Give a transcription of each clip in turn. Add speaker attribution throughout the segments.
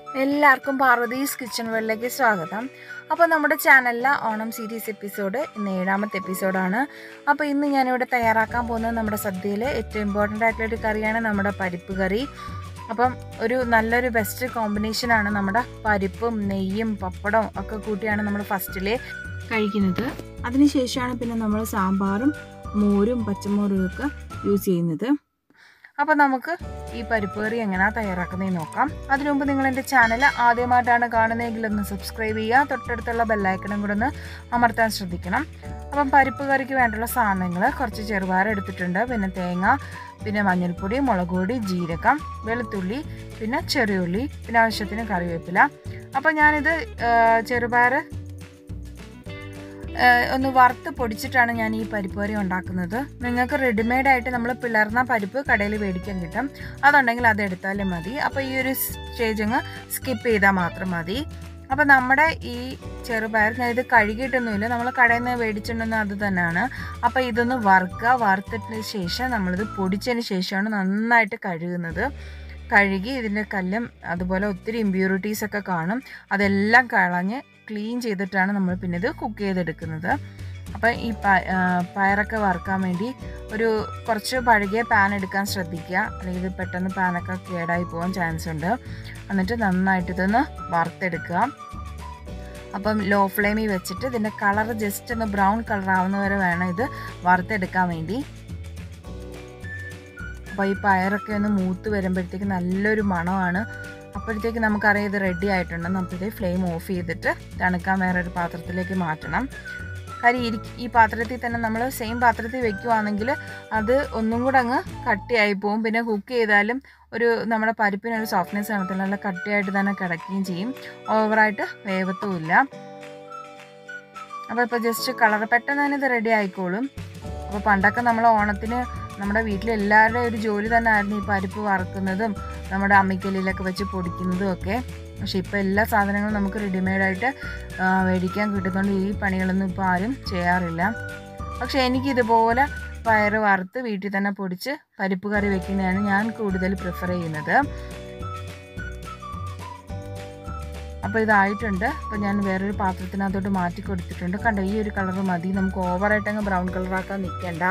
Speaker 1: എല്ലാവർക്കും പാർവതീസ് കിച്ചൺ വേൾഡിലേക്ക് സ്വാഗതം അപ്പോൾ നമ്മുടെ ചാനലിലെ ഓണം സീരീസ് എപ്പിസോഡ് ഇന്ന് ഏഴാമത്തെ എപ്പിസോഡാണ് അപ്പോൾ ഇന്ന് ഞാനിവിടെ തയ്യാറാക്കാൻ പോകുന്നത് നമ്മുടെ സദ്യയിലെ ഏറ്റവും ഇമ്പോർട്ടൻ്റ് ആയിട്ടുള്ള ഒരു കറിയാണ് നമ്മുടെ പരിപ്പ് കറി അപ്പം ഒരു നല്ലൊരു ബെസ്റ്റ് കോമ്പിനേഷനാണ് നമ്മുടെ പരിപ്പും നെയ്യും പപ്പടവും ഒക്കെ കൂട്ടിയാണ് നമ്മൾ ഫസ്റ്റിൽ കഴിക്കുന്നത് അതിനുശേഷമാണ് പിന്നെ നമ്മൾ സാമ്പാറും മോരും പച്ചമോരും ഒക്കെ യൂസ് ചെയ്യുന്നത് അപ്പോൾ നമുക്ക് ഈ പരിപ്പ് കറി എങ്ങനെയാണ് തയ്യാറാക്കുന്നതെന്ന് നോക്കാം അതിനു മുമ്പ് നിങ്ങൾ എൻ്റെ ചാനൽ ആദ്യമായിട്ടാണ് കാണുന്നതെങ്കിൽ ഒന്ന് സബ്സ്ക്രൈബ് ചെയ്യുക തൊട്ടടുത്തുള്ള ബെല്ലൈക്കണും കൂടെ ഒന്ന് അമർത്താൻ ശ്രദ്ധിക്കണം അപ്പം പരിപ്പ് കറിക്ക് വേണ്ടുള്ള സാധനങ്ങൾ കുറച്ച് ചെറുപയർ എടുത്തിട്ടുണ്ട് പിന്നെ തേങ്ങ പിന്നെ മഞ്ഞൾപ്പൊടി മുളക് പൊടി ജീരകം വെളുത്തുള്ളി പിന്നെ ചെറിയുള്ളി പിന്നെ ആവശ്യത്തിന് കറിവേപ്പില അപ്പോൾ ഞാനിത് ചെറുപയർ ഒന്ന് വറുത്ത് പൊടിച്ചിട്ടാണ് ഞാൻ ഈ പരിപ്പ് കറി ഉണ്ടാക്കുന്നത് നിങ്ങൾക്ക് റെഡിമെയ്ഡ് ആയിട്ട് നമ്മൾ പിളർന്ന പരിപ്പ് കടയിൽ മേടിക്കാൻ കിട്ടും അതുണ്ടെങ്കിൽ അത് എടുത്താലും മതി അപ്പോൾ ഈ ഒരു സ്റ്റേജ് അങ്ങ് സ്കിപ്പ് ചെയ്താൽ മാത്രം മതി അപ്പോൾ നമ്മുടെ ഈ ചെറുപയർ ഞാൻ ഇത് കഴുകിയിട്ടൊന്നുമില്ല നമ്മൾ കടയിൽ നിന്ന് മേടിച്ചിട്ടുണ്ടെന്ന് അത് തന്നെയാണ് അപ്പോൾ ഇതൊന്ന് വറുക്കുക വറുത്തിട്ടതിന് ശേഷം നമ്മളിത് പൊടിച്ചതിന് ശേഷമാണ് നന്നായിട്ട് കഴുകുന്നത് കഴുകി ഇതിൻ്റെ കല്ലും അതുപോലെ ഒത്തിരി ഇമ്പ്യൂരിറ്റീസ് ഒക്കെ കാണും അതെല്ലാം കളഞ്ഞ് ക്ലീൻ ചെയ്തിട്ടാണ് നമ്മൾ പിന്നെ ഇത് കുക്ക് ചെയ്തെടുക്കുന്നത് അപ്പോൾ ഈ പയറൊക്കെ വറുക്കാൻ വേണ്ടി ഒരു കുറച്ച് പഴകിയ പാൻ എടുക്കാൻ ശ്രദ്ധിക്കുക അല്ലെങ്കിൽ ഇത് പെട്ടെന്ന് പാനൊക്കെ കേടായി പോകാൻ ചാൻസ് ഉണ്ട് എന്നിട്ട് നന്നായിട്ട് ഇതൊന്ന് വറുത്തെടുക്കുക അപ്പം ലോ ഫ്ലെയിമിൽ വെച്ചിട്ട് ഇതിൻ്റെ കളർ ജസ്റ്റ് ഒന്ന് ബ്രൗൺ കളർ ആവുന്ന വരെ വേണം ഇത് വറുത്തെടുക്കാൻ വേണ്ടി അപ്പോൾ ഈ പയറൊക്കെ ഒന്ന് മൂത്ത് വരുമ്പോഴത്തേക്ക് നല്ലൊരു മണമാണ് അപ്പോഴത്തേക്ക് നമുക്കറിയാം ഇത് റെഡി ആയിട്ടുണ്ട് നമുക്കിത് ഫ്ലെയിം ഓഫ് ചെയ്തിട്ട് തണുക്കാൻ വേറൊരു പാത്രത്തിലേക്ക് മാറ്റണം കാര്യം ഇരി ഈ പാത്രത്തിൽ തന്നെ നമ്മൾ സെയിം പാത്രത്തിൽ വെക്കുവാണെങ്കിൽ അത് ഒന്നും കൂടെ അങ്ങ് കട്ടിയായി പോവും പിന്നെ കുക്ക് ചെയ്താലും ഒരു നമ്മുടെ പരിപ്പിനൊരു സോഫ്റ്റ്നെസ് കാണത്തില്ല നല്ല കട്ടിയായിട്ട് തന്നെ കിടക്കുകയും ചെയ്യും ഓവറായിട്ട് വേവത്തുമില്ല അപ്പോൾ ഇപ്പോൾ ജസ്റ്റ് കളർ പെട്ടെന്ന് തന്നെ ഇത് റെഡി ആയിക്കോളും അപ്പോൾ പണ്ടൊക്കെ നമ്മൾ ഓണത്തിന് നമ്മുടെ വീട്ടിലെല്ലാവരുടെയും ഒരു ജോലി തന്നെ ആയിരുന്നു ഈ പരിപ്പ് വറുക്കുന്നതും നമ്മുടെ അമ്മിക്കല്ലിലൊക്കെ വെച്ച് പൊടിക്കുന്നതും ഒക്കെ പക്ഷെ ഇപ്പോൾ എല്ലാ സാധനങ്ങളും നമുക്ക് റെഡിമെയ്ഡായിട്ട് മേടിക്കാൻ കിട്ടുന്നതുകൊണ്ട് ഈ പണികളൊന്നും ഇപ്പോൾ ആരും ചെയ്യാറില്ല പക്ഷെ എനിക്കിതുപോലെ പയറ് വറുത്ത് വീട്ടിൽ തന്നെ പൊടിച്ച് പരിപ്പ് കറി വെക്കുന്നതാണ് ഞാൻ കൂടുതൽ പ്രിഫർ ചെയ്യുന്നത് അപ്പോൾ ഇതായിട്ടുണ്ട് അപ്പോൾ ഞാൻ വേറൊരു പാത്രത്തിനകത്തോട്ട് മാറ്റി കൊടുത്തിട്ടുണ്ട് കണ്ടോ ഈ ഒരു കളർ മതി നമുക്ക് ഓവറായിട്ട് അങ്ങ് ബ്രൗൺ കളറാക്കാൻ നിൽക്കണ്ട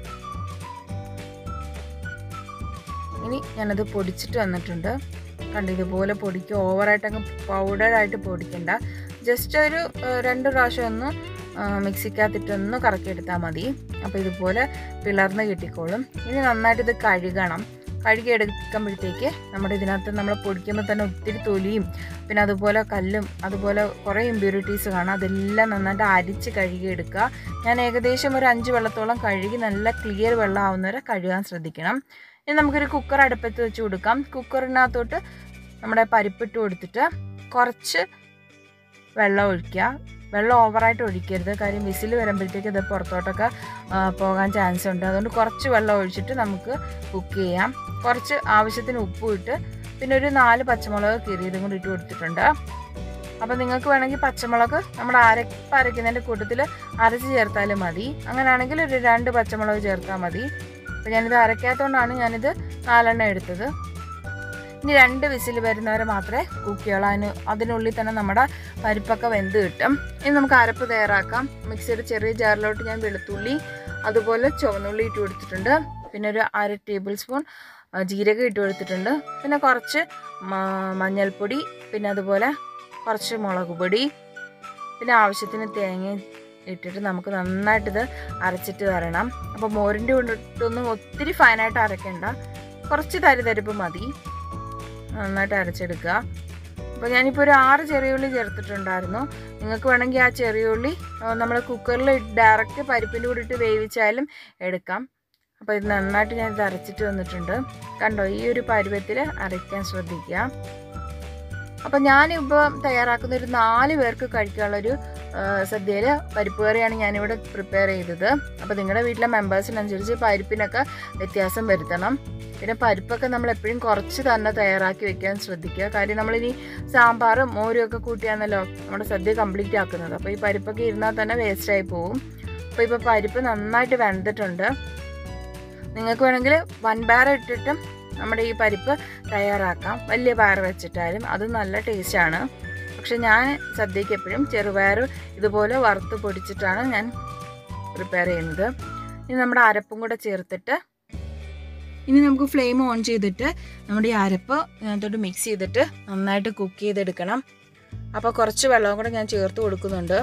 Speaker 1: ഇനി ഞാനത് പൊടിച്ചിട്ട് വന്നിട്ടുണ്ട് കണ്ട് ഇതുപോലെ പൊടിക്കുക ഓവറായിട്ട് അങ്ങ് പൗഡറായിട്ട് പൊടിക്കണ്ട ജസ്റ്റ് ഒരു രണ്ട് പ്രാവശ്യം ഒന്ന് മിക്സിക്കകത്തിട്ടൊന്ന് കറക്കിയെടുത്താൽ മതി അപ്പോൾ ഇതുപോലെ പിളർന്ന് കിട്ടിക്കോളും ഇനി നന്നായിട്ട് ഇത് കഴുകണം കഴുകി എടുക്കുമ്പോഴത്തേക്ക് നമ്മുടെ ഇതിനകത്ത് നമ്മൾ പൊടിക്കുമ്പോൾ തന്നെ ഒത്തിരി തൊലിയും പിന്നെ അതുപോലെ കല്ലും അതുപോലെ കുറേ ഇമ്പ്യൂരിറ്റീസ് കാണാം അതെല്ലാം നന്നായിട്ട് അരിച്ച് കഴുകി എടുക്കുക ഞാൻ ഏകദേശം ഒരു അഞ്ച് വെള്ളത്തോളം കഴുകി നല്ല ക്ലിയർ വെള്ളം ആവുന്നവരെ കഴുകാൻ ശ്രദ്ധിക്കണം ഇനി നമുക്കൊരു കുക്കർ അടുപ്പത്ത് വെച്ച് കൊടുക്കാം കുക്കറിനകത്തോട്ട് നമ്മുടെ പരിപ്പിട്ട് കൊടുത്തിട്ട് കുറച്ച് വെള്ളം ഒഴിക്കുക വെള്ളം ഓവറായിട്ട് ഒഴിക്കരുത് കാര്യം വിസിൽ വരുമ്പോഴത്തേക്ക് ഇത് പുറത്തോട്ടൊക്കെ പോകാൻ ചാൻസ് ഉണ്ട് അതുകൊണ്ട് കുറച്ച് വെള്ളം ഒഴിച്ചിട്ട് നമുക്ക് കുക്ക് ചെയ്യാം കുറച്ച് ആവശ്യത്തിന് ഉപ്പും ഇട്ട് പിന്നെ ഒരു നാല് പച്ചമുളക് കീറിയതും കൂടി ഇട്ട് കൊടുത്തിട്ടുണ്ട് അപ്പോൾ നിങ്ങൾക്ക് വേണമെങ്കിൽ പച്ചമുളക് നമ്മൾ അരപ്പ് അരയ്ക്കുന്നതിൻ്റെ കൂട്ടത്തിൽ അരച്ച് ചേർത്താലും മതി അങ്ങനെയാണെങ്കിൽ ഒരു രണ്ട് പച്ചമുളക് ചേർത്താൽ മതി അപ്പോൾ ഞാനിത് അരയ്ക്കാത്തതുകൊണ്ടാണ് ഞാനിത് നാലെണ്ണം എടുത്തത് ഇനി രണ്ട് വിസിൽ വരുന്നവരെ മാത്രമേ കുക്ക് ചെയ്യുള്ളൂ അതിന് അതിനുള്ളിൽ തന്നെ നമ്മുടെ പരിപ്പൊക്കെ വെന്ത് കിട്ടും ഇനി നമുക്ക് അരപ്പ് തയ്യാറാക്കാം മിക്സിയുടെ ചെറിയ ജാറിലോട്ട് ഞാൻ വെളുത്തുള്ളി അതുപോലെ ചുവന്നുള്ളി ഇട്ട് കൊടുത്തിട്ടുണ്ട് പിന്നെ ഒരു അര ടേബിൾ സ്പൂൺ ജീരകം ഇട്ട് കൊടുത്തിട്ടുണ്ട് പിന്നെ കുറച്ച് മഞ്ഞൾപ്പൊടി പിന്നെ അതുപോലെ കുറച്ച് മുളക് പൊടി പിന്നെ ആവശ്യത്തിന് തേങ്ങ ഇട്ടിട്ട് നമുക്ക് നന്നായിട്ടിത് അരച്ചിട്ട് തരണം അപ്പോൾ മോരിൻ്റെ കൊണ്ടിട്ടൊന്നും ഒത്തിരി ഫൈനായിട്ട് അരയ്ക്കണ്ട കുറച്ച് തരിതരിപ്പ് മതി നന്നായിട്ട് അരച്ചെടുക്കുക അപ്പോൾ ഞാനിപ്പോൾ ഒരു ആറ് ചെറിയുള്ളി ചേർത്തിട്ടുണ്ടായിരുന്നു നിങ്ങൾക്ക് വേണമെങ്കിൽ ആ ചെറിയുള്ളി നമ്മൾ കുക്കറിൽ ഡയറക്റ്റ് പരിപ്പിൻ്റെ കൂടെ ഇട്ട് വേവിച്ചാലും എടുക്കാം അപ്പോൾ ഇത് നന്നായിട്ട് ഞാൻ ഇത് അരച്ചിട്ട് വന്നിട്ടുണ്ട് കണ്ടോ ഈ ഒരു പരുവത്തിൽ അരയ്ക്കാൻ ശ്രദ്ധിക്കുക അപ്പം ഞാനിപ്പോൾ തയ്യാറാക്കുന്ന ഒരു നാല് പേർക്ക് കഴിക്കാനുള്ളൊരു സദ്യയിൽ പരിപ്പ് കറിയാണ് ഞാനിവിടെ പ്രിപ്പയർ ചെയ്തത് അപ്പോൾ നിങ്ങളുടെ വീട്ടിലെ മെമ്പേഴ്സിനനുസരിച്ച് പരിപ്പിനൊക്കെ വ്യത്യാസം വരുത്തണം പിന്നെ പരിപ്പൊക്കെ നമ്മൾ എപ്പോഴും കുറച്ച് തന്നെ തയ്യാറാക്കി വെക്കാൻ ശ്രദ്ധിക്കുക കാര്യം നമ്മളിനി സാമ്പാറും മോരും ഒക്കെ കൂട്ടിയാണല്ലോ നമ്മുടെ സദ്യ കംപ്ലീറ്റ് ആക്കുന്നത് അപ്പോൾ ഈ പരിപ്പൊക്കെ ഇരുന്നാൽ തന്നെ വേസ്റ്റായി പോകും അപ്പോൾ ഇപ്പോൾ പരിപ്പ് നന്നായിട്ട് വെന്തിട്ടുണ്ട് നിങ്ങൾക്ക് വേണമെങ്കിൽ വൻ ബാര ഇട്ടിട്ടും നമ്മുടെ ഈ പരിപ്പ് തയ്യാറാക്കാം വലിയ പയർ വെച്ചിട്ടായാലും അത് നല്ല ടേസ്റ്റാണ് പക്ഷെ ഞാൻ സദ്യക്ക് എപ്പോഴും ചെറുപയർ ഇതുപോലെ വറുത്ത് പൊടിച്ചിട്ടാണ് ഞാൻ പ്രിപ്പയർ ചെയ്യുന്നത് ഇനി നമ്മുടെ അരപ്പും കൂടെ ചേർത്തിട്ട് ഇനി നമുക്ക് ഫ്ലെയിം ഓൺ ചെയ്തിട്ട് നമ്മുടെ ഈ അരപ്പ് ഇതിനകത്തോട്ട് മിക്സ് ചെയ്തിട്ട് നന്നായിട്ട് കുക്ക് ചെയ്തെടുക്കണം അപ്പോൾ കുറച്ച് വെള്ളവും കൂടെ ഞാൻ ചേർത്ത് കൊടുക്കുന്നുണ്ട്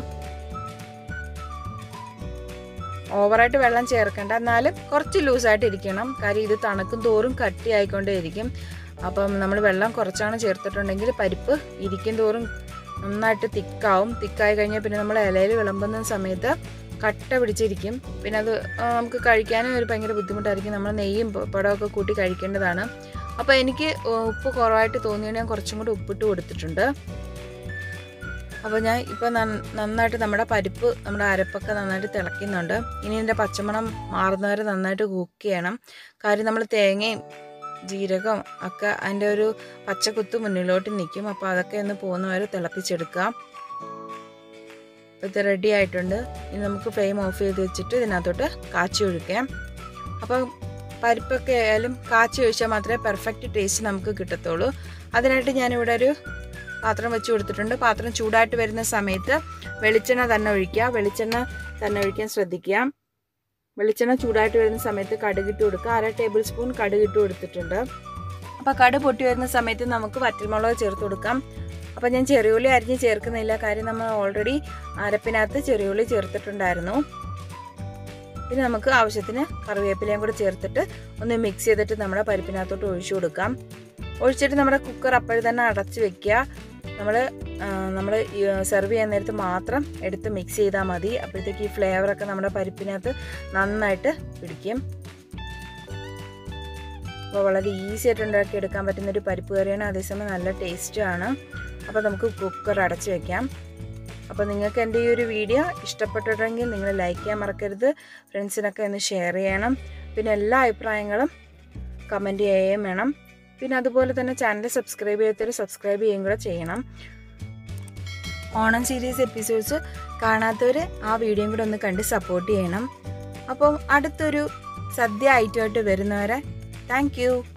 Speaker 1: ഓവറായിട്ട് വെള്ളം ചേർക്കേണ്ട എന്നാലും കുറച്ച് ലൂസായിട്ട് ഇരിക്കണം കാര്യം ഇത് തണുക്കും തോറും കട്ടി ആയിക്കൊണ്ടേ ഇരിക്കും അപ്പം നമ്മൾ വെള്ളം കുറച്ചാണ് ചേർത്തിട്ടുണ്ടെങ്കിൽ പരിപ്പ് ഇരിക്കും തോറും നന്നായിട്ട് തിക്കാവും തിക്കായി കഴിഞ്ഞാൽ പിന്നെ നമ്മൾ ഇലയിൽ വിളമ്പുന്ന സമയത്ത് കട്ട പിടിച്ചിരിക്കും പിന്നെ അത് ആ, നമുക്ക് കഴിക്കാനും ഒരു ഭയങ്കര ബുദ്ധിമുട്ടായിരിക്കും നമ്മൾ നെയ്യും പ- പടമൊക്കെ കൂട്ടി കഴിക്കേണ്ടതാണ് അപ്പോൾ എനിക്ക് ഉപ്പ് കുറവായിട്ട് തോന്നിയാണ് ഞാൻ കുറച്ചും കൂടി ഉപ്പിട്ട് കൊടുത്തിട്ടുണ്ട് അപ്പോൾ ഞാൻ ഇപ്പോൾ നന്നായിട്ട് നമ്മുടെ പരിപ്പ് നമ്മുടെ അരപ്പൊക്കെ നന്നായിട്ട് തിളയ്ക്കുന്നുണ്ട് ഇനി ഇതിൻ്റെ പച്ചമണം മാറുന്നവരെ നന്നായിട്ട് കുക്ക് ചെയ്യണം കാര്യം നമ്മൾ തേങ്ങയും ജീരകം ഒക്കെ അതിൻ്റെ ഒരു പച്ചക്കുത്ത് മുന്നിലോട്ട് നിൽക്കും അപ്പോൾ അതൊക്കെ ഒന്ന് പോകുന്നവരെ തിളപ്പിച്ചെടുക്കാം ഇത് റെഡി ആയിട്ടുണ്ട് ഇനി നമുക്ക് ഫ്ലെയിം ഓഫ് ചെയ്ത് വെച്ചിട്ട് ഇതിനകത്തോട്ട് കാച്ചി ഒഴിക്കാം അപ്പം പരിപ്പൊക്കെ ആയാലും കാച്ചി ഒഴിച്ചാൽ മാത്രമേ പെർഫെക്റ്റ് ടേസ്റ്റ് നമുക്ക് കിട്ടത്തുള്ളൂ അതിനായിട്ട് ഞാനിവിടെ ഒരു പാത്രം വെച്ച് കൊടുത്തിട്ടുണ്ട് പാത്രം ചൂടായിട്ട് വരുന്ന സമയത്ത് വെളിച്ചെണ്ണ തന്നെ ഒഴിക്കുക വെളിച്ചെണ്ണ തന്നെ ഒഴിക്കാൻ ശ്രദ്ധിക്കുക വെളിച്ചെണ്ണ ചൂടായിട്ട് വരുന്ന സമയത്ത് കടുകിട്ട് കൊടുക്കുക അര ടേബിൾ സ്പൂൺ കടുകിട്ട് കൊടുത്തിട്ടുണ്ട് അപ്പോൾ കടു പൊട്ടി വരുന്ന സമയത്ത് നമുക്ക് വറ്റൽമുളക് ചേർത്ത് കൊടുക്കാം അപ്പോൾ ഞാൻ ചെറിയുള്ളി അരിഞ്ഞ് ചേർക്കുന്നില്ല കാര്യം നമ്മൾ ഓൾറെഡി അരപ്പിനകത്ത് ചെറിയുള്ളി ചേർത്തിട്ടുണ്ടായിരുന്നു പിന്നെ നമുക്ക് ആവശ്യത്തിന് കറിവേപ്പിലയും കൂടെ ചേർത്തിട്ട് ഒന്ന് മിക്സ് ചെയ്തിട്ട് നമ്മുടെ പരിപ്പിനകത്തോട്ട് ഒഴിച്ചു കൊടുക്കാം ഒഴിച്ചിട്ട് നമ്മുടെ കുക്കർ അപ്പോഴും തന്നെ അടച്ച് വെക്കുക നമ്മൾ നമ്മൾ സെർവ് ചെയ്യാൻ നേരത്ത് മാത്രം എടുത്ത് മിക്സ് ചെയ്താൽ മതി അപ്പോഴത്തേക്ക് ഈ ഫ്ലേവറൊക്കെ നമ്മുടെ പരിപ്പിനകത്ത് നന്നായിട്ട് പിടിക്കും അപ്പോൾ വളരെ ഈസി ആയിട്ട് ഉണ്ടാക്കി എടുക്കാൻ പറ്റുന്ന ഒരു പരിപ്പ് കറിയാണ് അതേസമയം നല്ല ടേസ്റ്റുമാണ് അപ്പോൾ നമുക്ക് കുക്കർ അടച്ച് വെക്കാം അപ്പോൾ നിങ്ങൾക്ക് എൻ്റെ ഈ ഒരു വീഡിയോ ഇഷ്ടപ്പെട്ടിട്ടുണ്ടെങ്കിൽ നിങ്ങൾ ലൈക്ക് ചെയ്യാൻ മറക്കരുത് ഫ്രണ്ട്സിനൊക്കെ ഒന്ന് ഷെയർ ചെയ്യണം പിന്നെ എല്ലാ അഭിപ്രായങ്ങളും കമൻറ്റ് ചെയ്യുകയും വേണം പിന്നെ അതുപോലെ തന്നെ ചാനൽ സബ്സ്ക്രൈബ് ചെയ്യാത്തവർ സബ്സ്ക്രൈബ് ചെയ്യുകയും കൂടെ ചെയ്യണം ഓണം സീരീസ് എപ്പിസോഡ്സ് കാണാത്തവർ ആ വീഡിയോയും കൂടെ ഒന്ന് കണ്ട് സപ്പോർട്ട് ചെയ്യണം അപ്പം അടുത്തൊരു സദ്യ ഐറ്റമായിട്ട് വരുന്നവരെ താങ്ക്